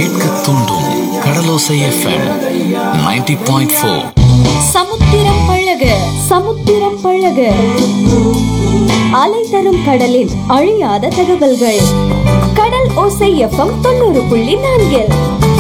கேட்க தூண்டும் கடலோசை FM 90.4 point four சமுத்திரம் பழக சமுத்திரம் பழக அலை தரும் கடலின் அழியாத தகவல்கள் கடல் ஓசை எஃப்எம் தொண்ணூறு புள்ளி நான்கில்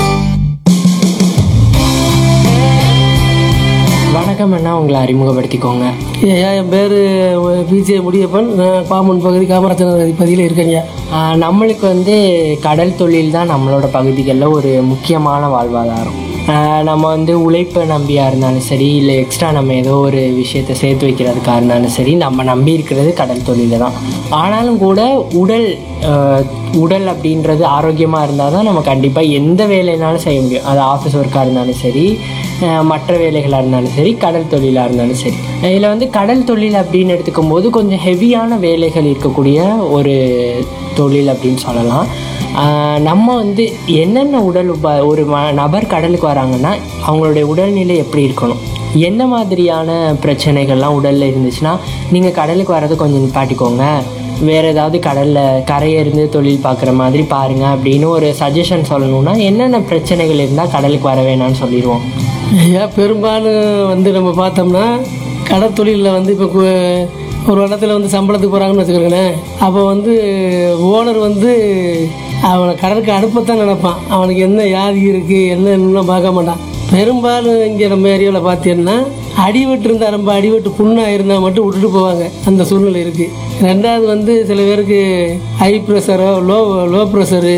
வணக்கம் அண்ணா உங்களை அறிமுகப்படுத்திக்கோங்க ஐயா என் பேர் பிஜே முடியப்பன் நான் பாம்பன் பகுதி காமராஜர் பதியில் இருக்கேங்க ஆஹ் நம்மளுக்கு வந்து கடல் தொழில் தான் நம்மளோட பகுதிகளில் ஒரு முக்கியமான வாழ்வாதாரம் ஆஹ் நம்ம வந்து உழைப்பை நம்பியாக இருந்தாலும் சரி இல்லை எக்ஸ்ட்ரா நம்ம ஏதோ ஒரு விஷயத்தை சேர்த்து வைக்கிறதுக்காக இருந்தாலும் சரி நம்ம நம்பி இருக்கிறது கடல் தொழிலை தான் ஆனாலும் கூட உடல் ஆஹ் உடல் அப்படின்றது ஆரோக்கியமாக இருந்தால் தான் நம்ம கண்டிப்பாக எந்த வேலைனாலும் செய்ய முடியும் அது ஆஃபீஸ் ஒர்க்காக இருந்தாலும் சரி அஹ் மற்ற வேலைகளாக இருந்தாலும் சரி கடல் தொழிலாக இருந்தாலும் சரி இதில் வந்து கடல் தொழில் அப்படின்னு எடுத்துக்கும் போது கொஞ்சம் ஹெவியான வேலைகள் இருக்கக்கூடிய ஒரு தொழில் அப்படின்னு சொல்லலாம் அஹ் நம்ம வந்து என்னென்ன உடல் உப ஒரு ம- நபர் கடலுக்கு வராங்கன்னா அவங்களுடைய உடல்நிலை எப்படி இருக்கணும் என்ன மாதிரியான பிரச்சனைகள்லாம் உடலில் இருந்துச்சுன்னா நீங்கள் கடலுக்கு வர்றது கொஞ்சம் நிப்பாட்டிக்கோங்க வேறு ஏதாவது கடலில் கரையிருந்து தொழில் பார்க்குற மாதிரி பாருங்க அப்படின்னு ஒரு சஜஷன் சொல்லணும்னா என்னென்ன பிரச்சனைகள் இருந்தால் கடலுக்கு வர வேணாம்னு சொல்லிடுவோம் ஐயா பெரும்பாலும் வந்து நம்ம பார்த்தோம்னா கடற்தொழிலில் வந்து இப்போ கு- ஒரு இடத்துல வந்து சம்பளத்துக்கு போகிறாங்கன்னு வச்சுக்கிறேங்களேன் அப்போ வந்து ஓனர் வந்து அவனை கடலுக்கு அனுப்பத்தான் நினைப்பான் அவனுக்கு என்ன வியாதி இருக்குது என்னன்னு பார்க்க மாட்டான் பெரும்பாலும் இங்கே நம்ம ஏரியாவில் பார்த்தீங்கன்னா அடிவெட்டு இருந்தால் ரொம்ப அடிவெட்டு புண்ணாக இருந்தால் மட்டும் விட்டுட்டு போவாங்க அந்த சூழ்நிலை இருக்குது ரெண்டாவது வந்து சில பேருக்கு ஹை ப்ரெஷரோ low low pressure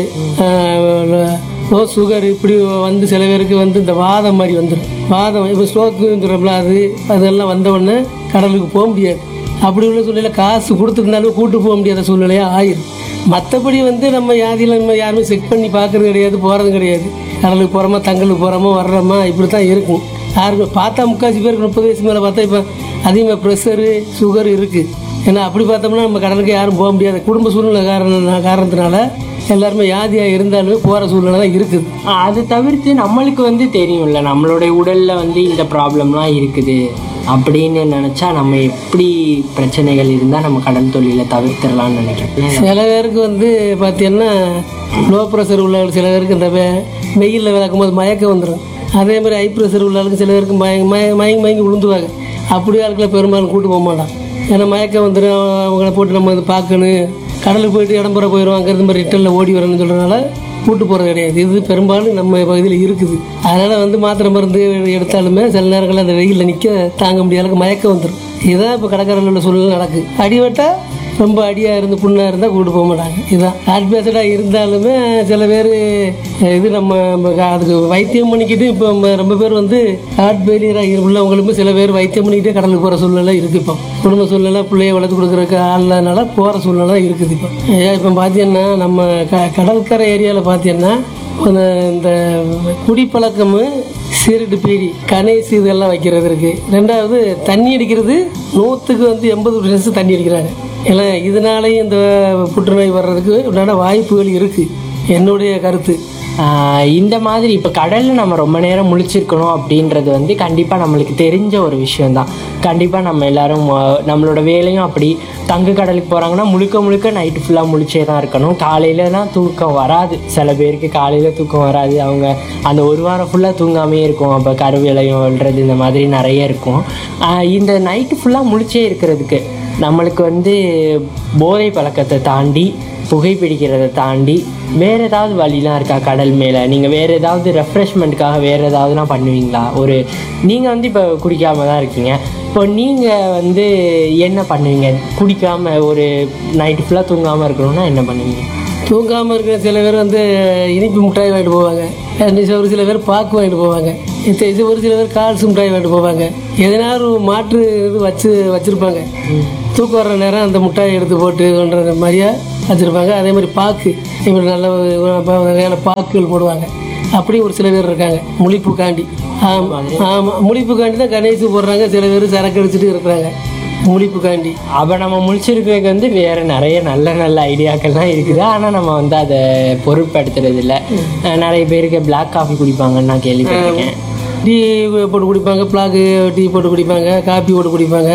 low sugar இப்படி வந்து சில பேருக்கு வந்து இந்த வாதம் மாதிரி வந்துடும் வாதம் இப்போ ஸ்ட்ரோக்குங்கிறப்பல அது அதெல்லாம் வந்த உடனே கடலுக்கு போக முடியாது அப்படி உள்ள சூழ்நிலை காசு கொடுத்துருந்தாலும் கூட்டு போக முடியாத சூழ்நிலையாக ஆயிரும் மற்றபடி வந்து நம்ம வியாதியில் நம்ம யாருமே செக் பண்ணி பார்க்கறது கிடையாது போகிறதும் கிடையாது கடலுக்கு போகிறோமா தங்களுக்கு போகிறோமா வர்றோமா இப்படி தான் இருக்கும் யாருக்கும் பார்த்தா முக்கால்வாசி பேருக்கு முப்பது வயசு மேலே பார்த்தா இப்போ அதிகமாக ப்ரெஷரு சுகர் இருக்குது ஏன்னா அப்படி பார்த்தோம்னா நம்ம கடலுக்கு யாரும் போக முடியாது குடும்ப சூழ்நிலை காரணம் காரணத்தினால எல்லாருமே வியாதியாக இருந்தாலுமே போகிற சூழ்நிலை தான் இருக்குது அது தவிர்த்து நம்மளுக்கு வந்து தெரியும்ல நம்மளுடைய உடலில் வந்து இந்த ப்ராப்ளம்லாம் இருக்குது அப்படின்னு நினச்சா நம்ம எப்படி பிரச்சனைகள் இருந்தால் நம்ம கடல் தொழிலை தவிர்த்திடலாம்னு நினைக்கிறேன் சில பேருக்கு வந்து பார்த்தீங்கன்னா லோ ப்ரெஷர் உள்ளவங்க சில பேருக்கு இந்த வெ- வெயிலில் விளக்கும் போது மயக்கம் வந்துடும் அதே மாதிரி ஹை ப்ரெஷர் உள்ளவங்களுக்கு சில பேருக்கு மய மய மயங்கி மயங்கி விழுந்துவாங்க அப்படி ஆட்களை பெரும்பாலும் கூட்டு போக மாட்டான் ஏன்னா மயக்கம் வந்துடும் அவங்கள போட்டு நம்ம வந்து பார்க்கணும் கடலுக்கு போயிட்டு இடம்புற போயிடும் அங்கேருந்து மாதிரி ரிட்டனில் ஓடி வரணும்னு சொல்கிறனால கூட்டு போகிறது கிடையாது இது பெரும்பாலும் நம்ம பகுதியில் இருக்குது அதனால் வந்து மாத்திரை மருந்து எடுத்தாலுமே சில நேரங்களில் அந்த வெயிலில் நிற்க தாங்க முடியாத அளவுக்கு மயக்கம் வந்துடும் இதுதான் இப்போ கடற்கரையில் உள்ள சூழ்நிலை நடக்குது அடிவட்டா ரொம்ப அடியாக இருந்து புண்ணாக இருந்தால் கூட்டு போக மாட்டாங்க இதுதான் ஹார்ட் பேஷண்டாக இருந்தாலுமே சில பேர் இது நம்ம நம்ம அதுக்கு வைத்தியம் பண்ணிக்கிட்டு இப்போ நம்ம ரொம்ப பேர் வந்து ஹார்ட் ஃபெயிலியராக உள்ளவங்களுமே சில பேர் வைத்தியம் பண்ணிக்கிட்டே கடலுக்கு போகிற சூழ்நிலை இருக்குது இப்போ குடும்ப சூழ்நிலை பிள்ளைய வளர்த்து கொடுக்குறக்கு ஆள்னால போகிற சூழ்நிலை இருக்குது இப்போ ஏன் இப்போ பார்த்தீங்கன்னா நம்ம க கடற்கரை ஏரியாவில் பார்த்தீங்கன்னா அந்த இந்த குடிப்பழக்கமும் சீரட்டு பீடி கணேசு இதெல்லாம் வைக்கிறது இருக்கு ரெண்டாவது தண்ணி அடிக்கிறது நூற்றுக்கு வந்து எண்பது பர்சன்ட் தண்ணி அடிக்கிறாங்க ஏன்னா இதனாலேயும் இந்த புற்றுநோய் வர்றதுக்கு உண்டான வாய்ப்புகள் இருக்குது என்னுடைய கருத்து ஆஹ் இந்த மாதிரி இப்போ கடலில் நம்ம ரொம்ப நேரம் முழிச்சிருக்கணும் அப்படின்றது வந்து கண்டிப்பாக நம்மளுக்கு தெரிஞ்ச ஒரு விஷயம்தான் கண்டிப்பாக நம்ம எல்லாரும் ஆஹ் நம்மளோட வேலையும் அப்படி தங்கு கடலுக்கு போகிறாங்கன்னா முழுக்க முழுக்க நைட்டு ஃபுல்லாக முழிச்சே தான் இருக்கணும் காலையிலலாம் தூக்கம் வராது சில பேருக்கு காலையில் தூக்கம் வராது அவங்க அந்த ஒரு வாரம் ஃபுல்லாக தூங்காமே இருக்கும் அப்போ கருவேலையும் விழுறது இந்த மாதிரி நிறைய இருக்கும் ஆஹ் இந்த நைட்டு ஃபுல்லாக முழிச்சே இருக்கிறதுக்கு நம்மளுக்கு வந்து போதை பழக்கத்தை தாண்டி புகைப்பிடிக்கிறதை தாண்டி வேறு ஏதாவது வழிலாம் இருக்கா கடல் மேலே நீங்கள் வேறு ஏதாவது ரெஃப்ரெஷ்மெண்ட்டுக்காக வேறு ஏதாவதுனா பண்ணுவீங்களா ஒரு நீங்கள் வந்து இப்போ குடிக்காம தான் இருக்கீங்க இப்போ நீங்கள் வந்து என்ன பண்ணுவீங்க குடிக்காமல் ஒரு நைட்டு ஃபுல்லாக தூங்காமல் இருக்கணும்னா என்ன பண்ணுவீங்க தூங்காமல் இருக்கிற சில பேர் வந்து இனிப்பு மிட்டாய் வாங்கிட்டு போவாங்க ரெண்டு ஒரு சில பேர் பாக்கு வாங்கிட்டு போவாங்க இது இது ஒரு சில பேர் கால்சு மிட்டாய் வாங்கிட்டு போவாங்க எதனால ஒரு மாற்று இது வச்சு வச்சுருப்பாங்க தூக்கம் வர்ற நேரம் அந்த மிட்டாயை எடுத்து போட்டு கொண்டுற மாதிரியா வச்சுருப்பாங்க அதே மாதிரி பாக்கு இப்படி நல்ல ஒரு வகையான பாக்குகள் போடுவாங்க அப்படி ஒரு சில பேர் இருக்காங்க முழிப்புக்காண்டி ஆமாம் ஆமாம் முழிப்புக்காண்டி தான் கணேசு போடுறாங்க சில பேர் சரக்கு அடிச்சுட்டு இருக்கிறாங்க முழிப்புக்காண்டி அப்போ நம்ம முழிச்சிருக்கிறதுக்கு வந்து வேறு நிறைய நல்ல நல்ல ஐடியாக்கள்லாம் இருக்குது ஆனால் நம்ம வந்து அதை பொருட்படுத்துறது இல்லை அஹ் நிறைய பேருக்கு Black காஃபி குடிப்பாங்கன்னு நான் கேள்விப்பட்டிருக்கேன் டீ போட்டு குடிப்பாங்க பிளாக்கு டீ போட்டு குடிப்பாங்க காப்பி போட்டு குடிப்பாங்க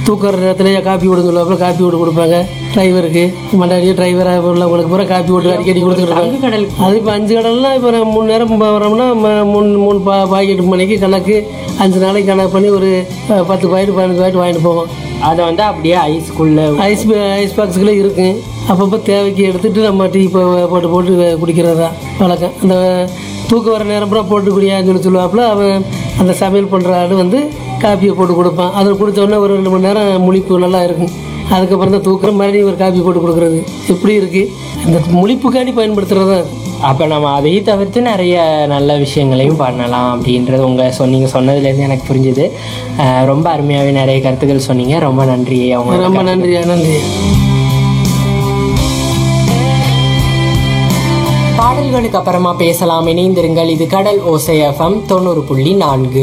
தூக்க வர நேரத்துலேயே காப்பி கொடுங்க சொல்லுவாப்புல காப்பி போட்டு கொடுப்பாங்க டிரைவருக்கு மண்டாடி டிரைவராக உள்ளவங்களுக்கு பூரா காப்பி போட்டு அடிக்கடி கொடுத்துட்டு தங்க கடல் அது இப்போ அஞ்சு கடல்லாம் இப்போ நம்ம மூணு நேரம் ப- வரோம்னா ம- மூணு மூணு பா பாக்கெட் மணிக்கு கணக்கு அஞ்சு நாளைக்கு கணக்கு பண்ணி ஒரு அஹ், பத்து பாக்கெட் பதினஞ்சு பாக்கெட் வாங்கிட்டு போவோம் அதை வந்து அப்படியே ஐஸ்குள்ள ஐஸ் ப- ஐஸ் பாக்ஸுக்குள்ளே இருக்கும் அப்பப்போ தேவைக்கு எடுத்துட்டு நம்ம டீ போ போட்டு போட்டு குடிக்கிறது தான் வழக்கம் அந்த தூக்கம் வர நேரம் பூரா போட்டு குடியான்னு சொல்லி சொல்லுவாப்புல அவன் அந்த சமையல் பண்ணுற ஆள் வந்து காப்பியை போட்டு கொடுப்பான் அதை குடிச்ச உடனே ஒரு ரெண்டு மணி நேரம் முழிப்பு நல்லா இருக்கும் அதுக்கப்புறம் தான் தூக்குற மறுபடியும் ஒரு காப்பி போட்டு கொடுக்குறது இப்படி இருக்குது அந்த முழிப்புக்காண்டி பயன்படுத்துகிறது தான் அது. அப்போ நம்ம அதையும் தவிர்த்து நிறைய நல்ல விஷயங்களையும் பண்ணலாம் அப்படின்றது உங்கள் சொன்னீங்க சொன்னதுலேருந்து எனக்கு புரிஞ்சுது அஹ் ரொம்ப அருமையாகவே நிறைய கருத்துக்கள் சொன்னீங்க ரொம்ப நன்றி அவங்க ரொம்ப நன்றி நன்றி பாடல்களுக்கு அப்புறமா பேசலாம் இணைந்திருங்கள் இது கடல் ஓசை எஃப்எம் தொண்ணூறு புள்ளி நான்கு